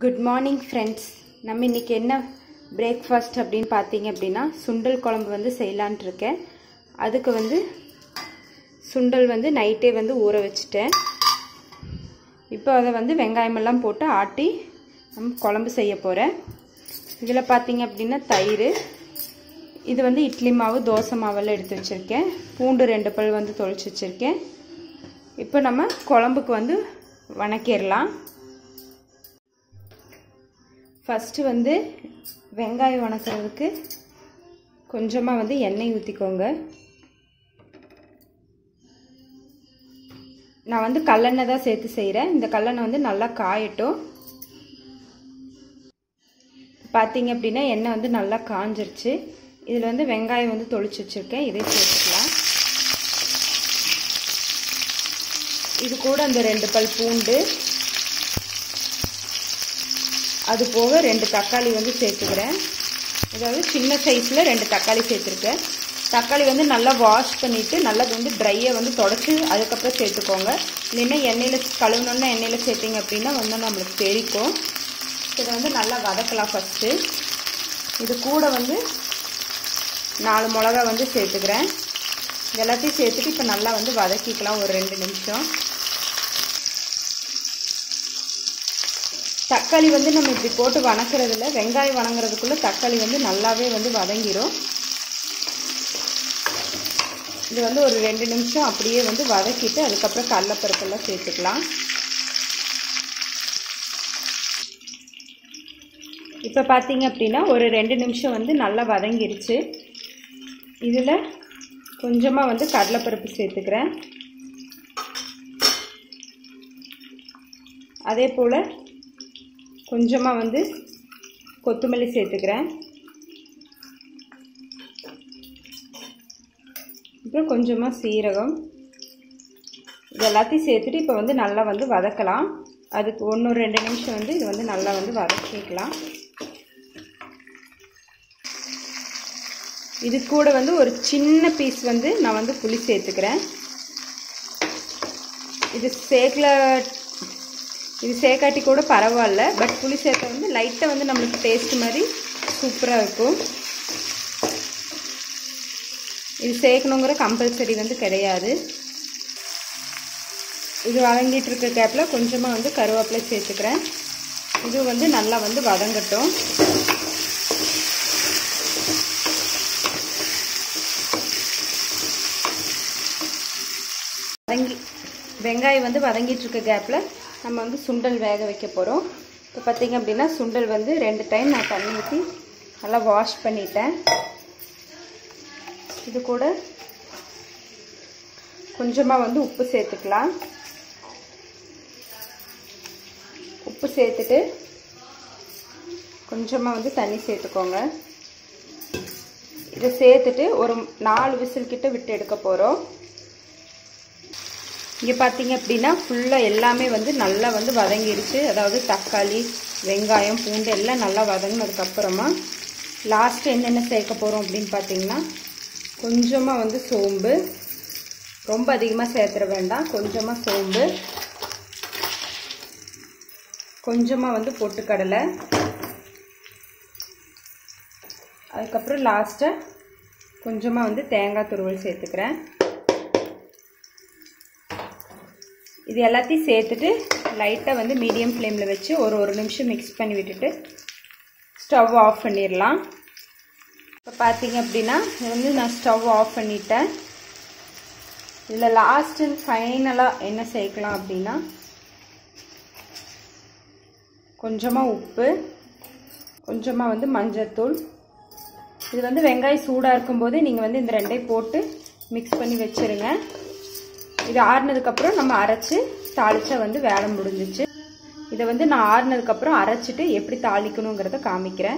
good morning friends நம்ம இன்னைக்கு என்ன பிரேக்ஃபாஸ்ட் அப்படின்னு பார்த்தீங்க அப்படின்னா சுண்டல் குழம்பு வந்து செய்யலான்ட்டு இருக்கேன் அதுக்கு வந்து சுண்டல் வந்து நைட்டே வந்து ஊற வச்சுட்டேன் இப்போ அதை வந்து வெங்காயமெல்லாம் போட்டு ஆட்டி நம்ம குழம்பு செய்ய போகிறேன் இதில் பார்த்தீங்க அப்படின்னா தயிர் இது வந்து இட்லி மாவு தோசை மாவெல்லாம் எடுத்து வச்சுருக்கேன் பூண்டு ரெண்டு பல் வந்து தொளிச்சு வச்சுருக்கேன் இப்போ நம்ம குழம்புக்கு வந்து வணக்கிடலாம் ஃபஸ்ட்டு வந்து வெங்காயம் வணக்கிறதுக்கு கொஞ்சமாக வந்து எண்ணெய் ஊற்றிக்கோங்க நான் வந்து கல்லெண்ணெய் தான் சேர்த்து செய்கிறேன் இந்த கல்லெண்ணெய் வந்து நல்லா காயட்டும் பார்த்தீங்க அப்படின்னா எண்ணெய் வந்து நல்லா காஞ்சிருச்சு இதில் வந்து வெங்காயம் வந்து தொளிச்சு வச்சுருக்கேன் இதை சேர்த்துக்கலாம் இது கூட அந்த ரெண்டு பல் பூண்டு அது போக ரெண்டு தக்காளி வந்து சேர்த்துக்கிறேன் அதாவது சின்ன சைஸில் ரெண்டு தக்காளி சேர்த்துருக்கேன் தக்காளி வந்து நல்லா வாஷ் பண்ணிவிட்டு நல்லா வந்து ட்ரையை வந்து தொடச்சி அதுக்கப்புறம் சேர்த்துக்கோங்க இல்லைன்னா எண்ணெயில் கழுவுனோன்னா எண்ணெயில் சேர்த்திங்க அப்படின்னா வந்து நம்மளுக்கு தெரிக்கும் இதை வந்து நல்லா வதக்கலாம் ஃபஸ்ட்டு இது கூட வந்து நாலு மிளகா வந்து சேர்த்துக்கிறேன் எல்லாத்தையும் சேர்த்துட்டு இப்போ நல்லா வந்து வதக்கிக்கலாம் ஒரு ரெண்டு நிமிஷம் தக்காளி வந்து நம்ம இப்படி போட்டு வணக்கிறதுல வெங்காயம் வணங்குறதுக்குள்ளே தக்காளி வந்து நல்லாவே வந்து வதங்கிடும் இது வந்து ஒரு ரெண்டு நிமிஷம் அப்படியே வந்து வதக்கிட்டு அதுக்கப்புறம் கடலப்பருப்பெல்லாம் சேர்த்துக்கலாம் இப்போ பார்த்தீங்க அப்படின்னா ஒரு ரெண்டு நிமிஷம் வந்து நல்லா வதங்கிருச்சு இதில் கொஞ்சமாக வந்து கடலைப்பருப்பு சேர்த்துக்கிறேன் அதே போல் கொஞ்சமாக வந்து கொத்தமல்லி சேர்த்துக்கிறேன் அப்புறம் கொஞ்சமாக சீரகம் இது எல்லாத்தையும் சேர்த்துட்டு இப்போ வந்து நல்லா வந்து வதக்கலாம் அதுக்கு ஒன்று ரெண்டு நிமிஷம் வந்து இது வந்து நல்லா வந்து வதக்கிக்கலாம் இது கூட வந்து ஒரு சின்ன பீஸ் வந்து நான் வந்து புளி சேர்த்துக்கிறேன் இது சேர்க்கல இது சேர்க்காட்டி கூட பரவாயில்ல பட் புளி சேர்க்க வந்து லைட்டாக வந்து நம்மளுக்கு டேஸ்ட் மாதிரி சூப்பராக இருக்கும் இது சேர்க்கணுங்கிற கம்பல்சரி வந்து கிடையாது இது வதங்கிட்டு இருக்க கேப்பில் கொஞ்சமாக வந்து கருவேப்பிலை சேர்த்துக்கிறேன் இது வந்து நல்லா வந்து வதங்கட்டும் வதங்கி வெங்காயம் வந்து வதங்கிட்டு இருக்க கேப்பில் நம்ம வந்து சுண்டல் வேக வைக்க போகிறோம் இப்போ பார்த்திங்க அப்படின்னா சுண்டல் வந்து ரெண்டு டைம் நான் தண்ணி ஊற்றி நல்லா வாஷ் பண்ணிட்டேன் இது கூட கொஞ்சமாக வந்து உப்பு சேர்த்துக்கலாம் உப்பு சேர்த்துட்டு கொஞ்சமாக வந்து தண்ணி சேர்த்துக்கோங்க இதை சேர்த்துட்டு ஒரு நாலு விசில் கிட்ட விட்டு எடுக்க போகிறோம் இங்கே பார்த்தீங்க அப்படின்னா ஃபுல்லாக எல்லாமே வந்து நல்லா வந்து வதங்கிடுச்சு அதாவது தக்காளி வெங்காயம் பூண்டு எல்லாம் நல்லா வதங்கினதுக்கப்புறமா லாஸ்ட்டு என்னென்ன சேர்க்க போகிறோம் அப்படின்னு பார்த்தீங்கன்னா கொஞ்சமாக வந்து சோம்பு ரொம்ப அதிகமாக சேர்த்துட வேண்டாம் கொஞ்சமாக சோம்பு கொஞ்சமாக வந்து பொட்டுக்கடலை அதுக்கப்புறம் லாஸ்ட்டாக கொஞ்சமாக வந்து தேங்காய் துருவல் சேர்த்துக்கிறேன் இது எல்லாத்தையும் சேர்த்துட்டு லைட்டாக வந்து மீடியம் ஃப்ளேமில் வச்சு ஒரு ஒரு நிமிஷம் மிக்ஸ் பண்ணி விட்டுட்டு ஸ்டவ் ஆஃப் பண்ணிடலாம் இப்போ பார்த்தீங்க அப்படின்னா இது வந்து நான் ஸ்டவ் ஆஃப் பண்ணிட்டேன் இதில் லாஸ்ட் அண்ட் ஃபைனலாக என்ன சேர்க்கலாம் அப்படின்னா கொஞ்சமாக உப்பு கொஞ்சமாக வந்து மஞ்சத்தூள் இது வந்து வெங்காயம் சூடாக இருக்கும்போது நீங்கள் வந்து இந்த ரெண்டையும் போட்டு மிக்ஸ் பண்ணி வச்சுருங்க இது ஆறுனதுக்கப்புறம் நம்ம அரைச்சி தாளிச்சா வந்து வேலை முடிஞ்சிச்சு இதை வந்து நான் ஆறுனதுக்கப்புறம் அரைச்சிட்டு எப்படி தாளிக்கணுங்கிறத காமிக்கிறேன்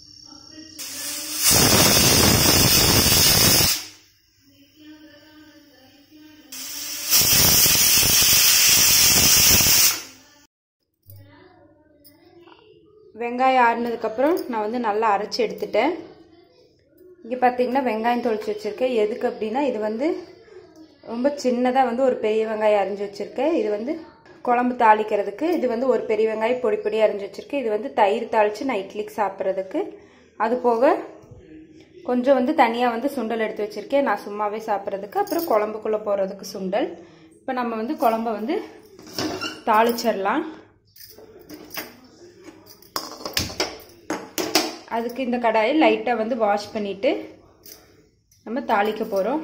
வெங்காயம் ஆறுனதுக்கப்புறம் நான் வந்து நல்லா அரைச்சி எடுத்துட்டேன் இங்கே பார்த்தீங்கன்னா வெங்காயம் தொளிச்சு வச்சுருக்கேன் எதுக்கு அப்படின்னா இது வந்து ரொம்ப சின்னதாக வந்து ஒரு பெரிய வெங்காயம் அரிஞ்சு வச்சுருக்கேன் இது வந்து குழம்பு தாளிக்கிறதுக்கு இது வந்து ஒரு பெரிய வெங்காயம் பொடி பொடி அரைஞ்சி வச்சிருக்கு இது வந்து தயிர் தாளித்து நான் இட்லிக்கு சாப்பிட்றதுக்கு அது போக கொஞ்சம் வந்து தனியாக வந்து சுண்டல் எடுத்து வச்சுருக்கேன் நான் சும்மாவே சாப்பிட்றதுக்கு அப்புறம் குழம்புக்குள்ளே போடுறதுக்கு சுண்டல் இப்போ நம்ம வந்து குழம்ப வந்து தாளிச்சிடலாம் அதுக்கு இந்த கடாயை லைட்டாக வந்து வாஷ் பண்ணிவிட்டு நம்ம தாளிக்க போகிறோம்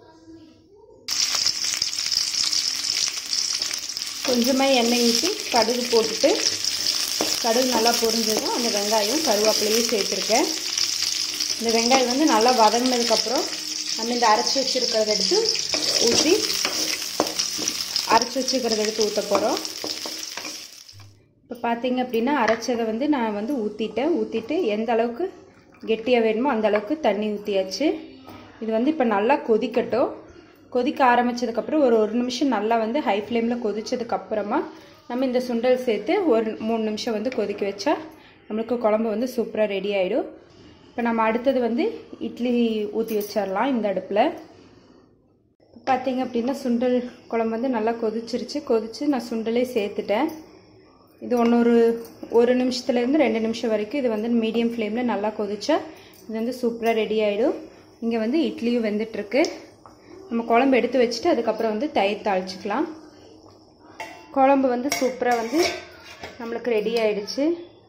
கொஞ்சமாக எண்ணெய் ஊற்றி கடுகு போட்டுட்டு கடுகு நல்லா பொரிஞ்சதும் அந்த வெங்காயம் கருவேப்பிலையும் சேர்த்துருக்கேன் இந்த வெங்காயம் வந்து நல்லா வதங்கினதுக்கப்புறம் நம்ம இந்த அரைச்சி வச்சுருக்கிறத எடுத்து ஊற்றி அரைச்சி வச்சுக்கிறத எடுத்து ஊற்ற போகிறோம் இப்போ பார்த்தீங்க அப்படின்னா அரைச்சதை வந்து நான் வந்து ஊற்றிட்டேன் ஊற்றிட்டு எந்த அளவுக்கு கெட்டியாக வேணுமோ அந்த அளவுக்கு தண்ணி ஊற்றியாச்சு இது வந்து இப்போ நல்லா கொதிக்கட்டும் கொதிக்க ஆரம்பித்ததுக்கப்புறம் ஒரு ஒரு நிமிஷம் நல்லா வந்து ஹை ஃப்ளேமில் கொதிச்சதுக்கப்புறமா நம்ம இந்த சுண்டல் சேர்த்து ஒரு மூணு நிமிஷம் வந்து கொதிக்க வச்சா நம்மளுக்கு குழம்பு வந்து சூப்பராக ரெடி ஆகிடும் இப்போ நம்ம அடுத்தது வந்து இட்லி ஊற்றி வச்சிடலாம் இந்த அடுப்பில் பார்த்தீங்க அப்படின்னா சுண்டல் குழம்பு வந்து நல்லா கொதிச்சிருச்சு கொதிச்சு நான் சுண்டலே சேர்த்துட்டேன் இது ஒன்று ஒரு நிமிஷத்துலேருந்து ரெண்டு நிமிஷம் வரைக்கும் இது வந்து மீடியம் ஃப்ளேமில் நல்லா கொதிச்சா இது வந்து சூப்பராக ரெடி ஆகிடும் இங்கே வந்து இட்லியும் வெந்துட்டுருக்கு நம்ம குழம்பு எடுத்து வச்சுட்டு அதுக்கப்புறம் வந்து தயிர் தாளிச்சிக்கலாம் குழம்பு வந்து சூப்பராக வந்து நம்மளுக்கு ரெடி ஆகிடுச்சு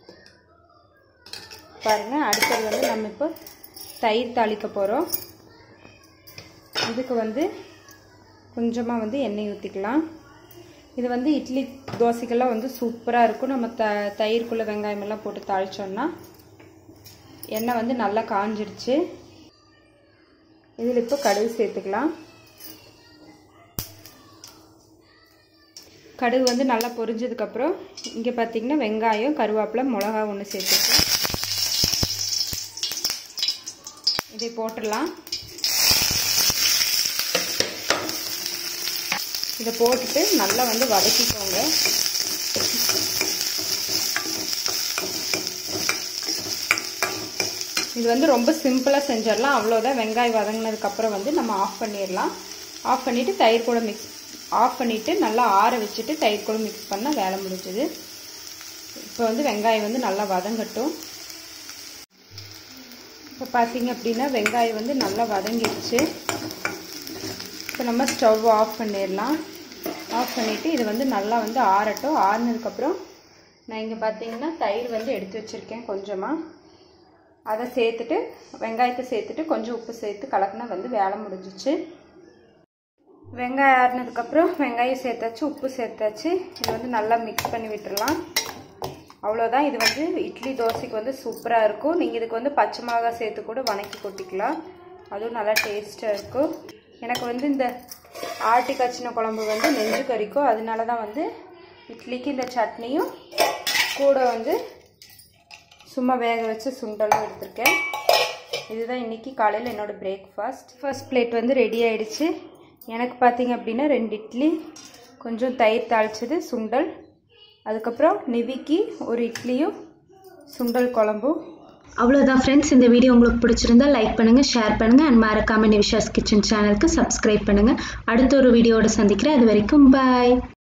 பாருங்கள் அடுத்தது வந்து நம்ம இப்போ தயிர் தாளிக்க போகிறோம் இதுக்கு வந்து கொஞ்சமாக வந்து எண்ணெய் ஊற்றிக்கலாம் இது வந்து இட்லி தோசைக்கெல்லாம் வந்து சூப்பராக இருக்கும் நம்ம த தயிர்க்குள்ளே வெங்காயமெல்லாம் போட்டு தாளித்தோம்னா எண்ணெய் வந்து நல்லா காஞ்சிடுச்சு இதில் இப்போ கடுகு சேர்த்துக்கலாம் கடுகு வந்து நல்லா பொரிஞ்சதுக்கப்புறம் இங்கே பார்த்தீங்கன்னா வெங்காயம் கருவேப்பிலை மிளகா ஒன்று சேர்த்துருக்கேன் இதை போட்டுடலாம் இதை போட்டுட்டு நல்லா வந்து வதக்கிக்கோங்க இது வந்து ரொம்ப சிம்பிளாக செஞ்சிடலாம் அவ்வளோதான் வெங்காயம் வதங்கினதுக்கப்புறம் வந்து நம்ம ஆஃப் பண்ணிடலாம் ஆஃப் பண்ணிவிட்டு தயிர் கூட மிக்ஸ் ஆஃப் பண்ணிவிட்டு நல்லா ஆற வச்சுட்டு தயிர் கூட மிக்ஸ் பண்ணால் வேலை முடிஞ்சுது இப்போ வந்து வெங்காயம் வந்து நல்லா வதங்கட்டும் இப்போ பார்த்தீங்க அப்படின்னா வெங்காயம் வந்து நல்லா வதங்கிடுச்சு இப்போ நம்ம ஸ்டவ் ஆஃப் பண்ணிடலாம் ஆஃப் பண்ணிவிட்டு இது வந்து நல்லா வந்து ஆறட்டும் ஆறுனதுக்கப்புறம் நான் இங்கே பார்த்தீங்கன்னா தயிர் வந்து எடுத்து வச்சுருக்கேன் கொஞ்சமாக அதை சேர்த்துட்டு வெங்காயத்தை சேர்த்துட்டு கொஞ்சம் உப்பு சேர்த்து கலக்குனா வந்து வேலை முடிஞ்சிச்சு வெங்காயம் ஆறுனதுக்கப்புறம் வெங்காயம் சேர்த்தாச்சு உப்பு சேர்த்தாச்சு இது வந்து நல்லா மிக்ஸ் பண்ணி விட்டுடலாம் அவ்வளோதான் இது வந்து இட்லி தோசைக்கு வந்து சூப்பராக இருக்கும் நீங்கள் இதுக்கு வந்து பச்சை மிளகாய் சேர்த்து கூட வணக்கி கொட்டிக்கலாம் அதுவும் நல்லா டேஸ்ட்டாக இருக்கும் எனக்கு வந்து இந்த ஆட்டி கச்சின குழம்பு வந்து நெஞ்சு கறிக்கும் அதனால தான் வந்து இட்லிக்கு இந்த சட்னியும் கூட வந்து சும்மா வேக வச்சு சுண்டலும் எடுத்திருக்கேன் இதுதான் இன்றைக்கி காலையில் என்னோடய பிரேக்ஃபாஸ்ட் ஃபர்ஸ்ட் பிளேட் வந்து ரெடி ஆகிடுச்சு எனக்கு பார்த்தீங்க அப்படின்னா ரெண்டு இட்லி கொஞ்சம் தயிர் தாளிச்சது சுண்டல் அதுக்கப்புறம் நிவிக்கு ஒரு இட்லியும் சுண்டல் குழம்பும் அவ்வளோதான் ஃப்ரெண்ட்ஸ் இந்த வீடியோ உங்களுக்கு பிடிச்சிருந்தா லைக் பண்ணுங்கள் ஷேர் பண்ணுங்கள் அண்ட் மறக்காம நிவிஷாஸ் கிச்சன் சேனலுக்கு சப்ஸ்கிரைப் பண்ணுங்கள் அடுத்த ஒரு வீடியோவோட சந்திக்கிறேன் அது வரைக்கும் பாய்